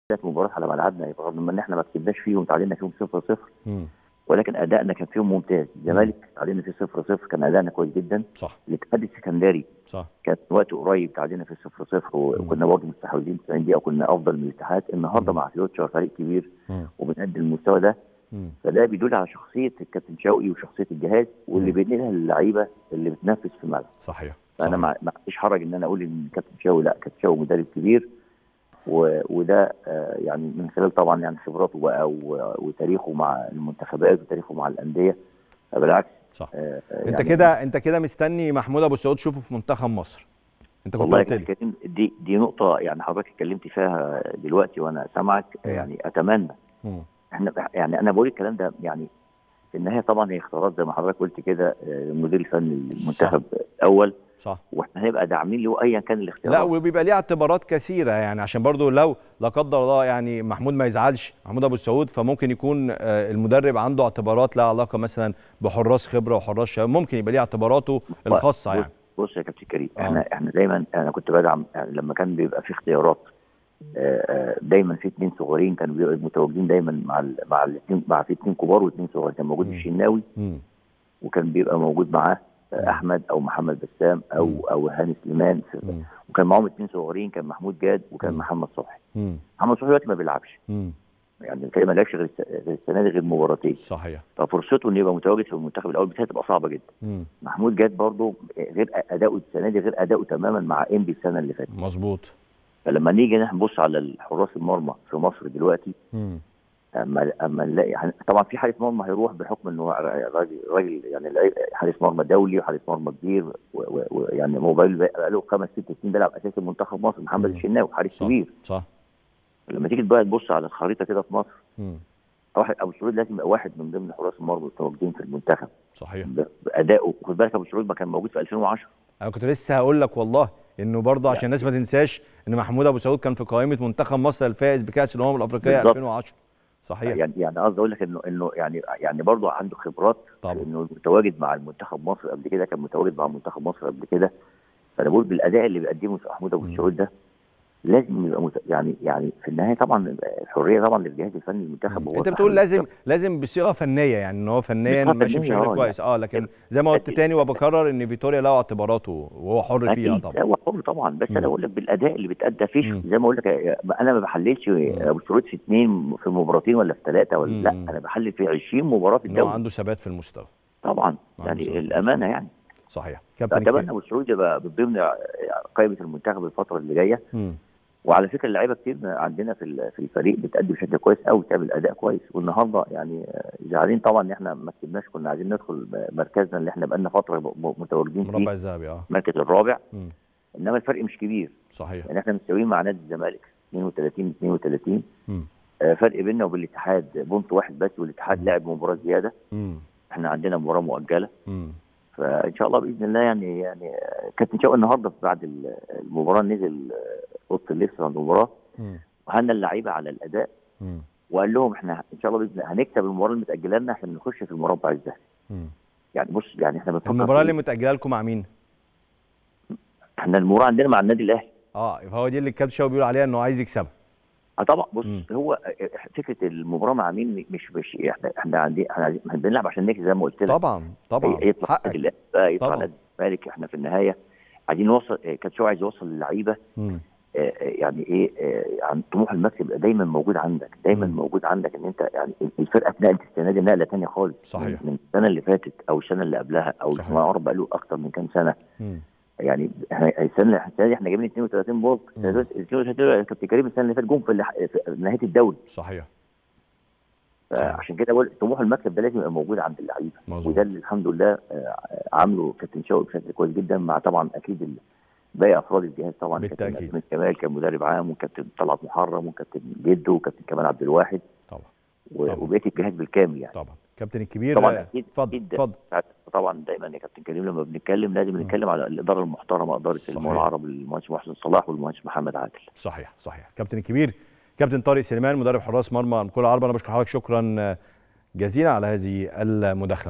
ثلاث مباريات على ملعبنا رغم ان احنا ما كسبناش فيهم تعادلنا فيهم 0 0 مم. ولكن ادائنا كان فيهم ممتاز الزمالك تعادلنا فيه 0 0 كان ادائنا كويس جدا صح الاتحاد السكندري صح كان وقت قريب تعادلنا في 0 0 وكنا برضه مستحوذين 90 دقيقه وكنا افضل من الاتحاد النهارده مم. مع فيوتشر فريق كبير مم. وبنقدم المستوى ده مم. فده بيدل على شخصيه الكابتن شوقي وشخصيه الجهاز واللي مم. بينقلها للعيبه اللي بتنافس في الملعب صحيح فانا صحيح. ما ما عنديش حرج ان انا اقول ان كابتن شوقي لا كابتن شوقي مدرب كبير و... وده آه، يعني من خلال طبعا يعني خبراته بقى و... وتاريخه مع المنتخبات وتاريخه مع الانديه فبالعكس صح آه، آه، انت يعني كده انت كده مستني محمود ابو سعود تشوفه في منتخب مصر انت كنت والله يا قلت لي كابتن كريم دي دي نقطه يعني حضرتك اتكلمت فيها دلوقتي وانا سامعك مم. يعني اتمنى مم. احنا يعني انا بقول الكلام ده يعني في النهايه طبعا هي اختيارات زي ما حضرتك قلت كده آه، المدير الفني للمنتخب الاول صح واحنا هنبقى داعمين له ايا كان لا الاختيارات وبيبقى ليه اعتبارات كثيره يعني عشان برضو لو لا قدر الله يعني محمود ما يزعلش محمود ابو سعود فممكن يكون آه، المدرب عنده اعتبارات لها علاقه مثلا بحراس خبره وحراس شباب ممكن يبقى ليه اعتباراته الخاصه بص- يعني بص يا كابتن كريم آه. احنا احنا دايما انا كنت بدعم يعني لما كان بيبقى في اختيارات آه، آه، دايما في اثنين صغيرين كانوا بيبقوا متواجدين دايما مع ال مع الاثنين مع في اثنين كبار واثنين صغيرين كان موجود مم. الشناوي مم. وكان بيبقى موجود معاه مم. آه، احمد او محمد بسام او مم. او هاني سليمان مم. وكان معاهم اثنين صغيرين كان محمود جاد وكان مم. محمد صبحي مم. محمد صبحي دلوقتي ما بيلعبش مم. يعني الفريق ما لعبش غير الس- غير السنه دي غير مباراتين صحيح ففرصته انه يبقى متواجد في المنتخب الاول بتاعته تبقى صعبه جدا مم. محمود جاد برضه غير اداؤه السنه دي غير اداؤه تماما مع انبي السنه اللي فاتت مظبوط فلما نيجي نبص على حراس المرمى في مصر دلوقتي مم. اما اما نلاقي يعني طبعا في حارس مرمى هيروح بحكم انه راجل راجل يعني لعيب- حارس مرمى دولي وحارس مرمى كبير ويعني موبايل بقى له خمس ست سنين بيلعب اساسي منتخب مصر محمد مم. الشناوي حارس صح كبير صح لما تيجي بقى تبص على الخريطه كده في مصر مم. واحد ابو سعود لازم يبقى واحد من ضمن حراس المرمى المتواجدين في المنتخب صحيح ب- بادائه خد بالك ابو سعود ما كان موجود في 2010 انا كنت لسه هقول لك والله انه برضه عشان الناس ما تنساش ان محمود ابو سعود كان في قائمه منتخب مصر الفائز بكاس الامم الافريقيه بالظبط. 2010 صحيح يعني يعني قصدي اقول لك انه انه يعني يعني برضه عنده خبرات طبعا. انه متواجد مع المنتخب مصر قبل كده كان متواجد مع منتخب مصر قبل كده فانا بقول بالاداء اللي بيقدمه محمود ابو مم. سعود ده لازم يبقى مت... يعني يعني في النهايه طبعا الحريه طبعا للجهاز الفني للمنتخب هو انت صاحب بتقول لازم المنتخب. لازم بصيغه فنيه يعني ان هو فنيا بصيغة ماشي فنية، بشكل اه، كويس اه لكن زي ما قلت أكيد. تاني وبكرر ان فيتوريا له اعتباراته وهو حر فيها اكيد طبعا هو حر طبعا بس مم. انا بقول لك بالاداء اللي بتادى فيه مم. زي ما اقول لك انا ما بحللش ابو سعود في اثنين في مباراتين ولا في ثلاثه ولا مم. لا انا بحلل في 20 مباراه في ان هو الدوري عنده ثبات في المستوى طبعا عنده ثبات في يعني المستوى. الامانه يعني صحيح كابتن اتمنى الكريم. ابو سعود يبقى من ضمن قائمه المنتخب الفتره اللي جايه مم. وعلى فكره اللعيبه كتير عندنا في ال- في الفريق بتأدي بشكل كويس قوي بتعمل اداء كويس والنهارده يعني آه، زعلانين طبعا ان احنا ما كسبناش كنا عايزين ندخل مركزنا اللي احنا بقالنا فتره ب- متواجدين مربع فيه الذهبي اه المركز الرابع مم. انما الفرق مش كبير صحيح يعني احنا مستويين مع نادي الزمالك 32 32 مم. آه، فرق بيننا وبين الاتحاد بونت واحد بس والاتحاد لعب مباراه زياده مم. احنا عندنا مباراه مؤجله مم. فان شاء الله باذن الله يعني يعني آه، كابتن شوقي النهارده بعد ال- المباراه نزل آه، اوضه اللبس بعد المباراه مم. وهنا اللعيبه على الاداء مم. وقال لهم احنا ان شاء الله باذن الله هنكسب المباراه اللي متاجله لنا عشان نخش في المربع الذهبي مم. يعني بص يعني احنا بنفكر المباراه في- اللي متاجله لكم مع مين؟ احنا المباراه عندنا مع النادي الاهلي اه فهو دي اللي الكابتن شوقي بيقول عليها انه عايز يكسبها اه طبعا بص مم. هو آه، فكره المباراه مع مين مش مش احنا احنا عندي احنا عايزين- احنا بنلعب عشان نكسب زي ما قلت لك طبعا طبعا هي- يطلع حقك النادي الأهلي بقى، يطلع طبعا. نادي الزمالك احنا في النهايه عايزين نوصل آه، كابتن شوقي عايز يوصل للعيبه مم. آه، آه، يعني ايه آه، عن طموح المكسب يبقى دايما موجود عندك دايما مم. موجود عندك ان انت يعني الفرقه اتنقلت السنه دي نقله ثانيه خالص صحيح. من من السنه اللي فاتت او السنه اللي قبلها او صحيح. ما قرب بقى له اكتر من كام سنه مم. يعني احنا السنه السنه دي احنا جايبين 32 بوب مم. 32 كابتن كريم السنه اللي فاتت جم في اللح- في نهايه الدوري صحيح عشان كده بقول طموح المكسب ده لازم يبقى موجود عند اللعيبه مظبوط. وده اللي الحمد لله آه، عامله كابتن شوقي بشكل كويس جدا مع طبعا اكيد ال- باقي افراد الجهاز طبعا بالتأكيد. كابتن أسماء كمال كان مدرب عام وكابتن طلعت محرم وكابتن جدو وكابتن كمال عبد الواحد طبعا و- طبعا. وبقيه الجهاز بالكامل يعني طبعا كابتن الكبير طبعا آه، اكيد اتفضل أكيد اتفضل طبعا دايما يا كابتن كريم لما بنتكلم لازم مم. نتكلم على الاداره المحترمه اداره صحيح. المول العرب المهندس محسن صلاح والمهندس محمد عادل صحيح صحيح كابتن الكبير كابتن طارق سليمان مدرب حراس مرمى الكره العرب انا بشكر حضرتك شكرا جزيلا على هذه المداخله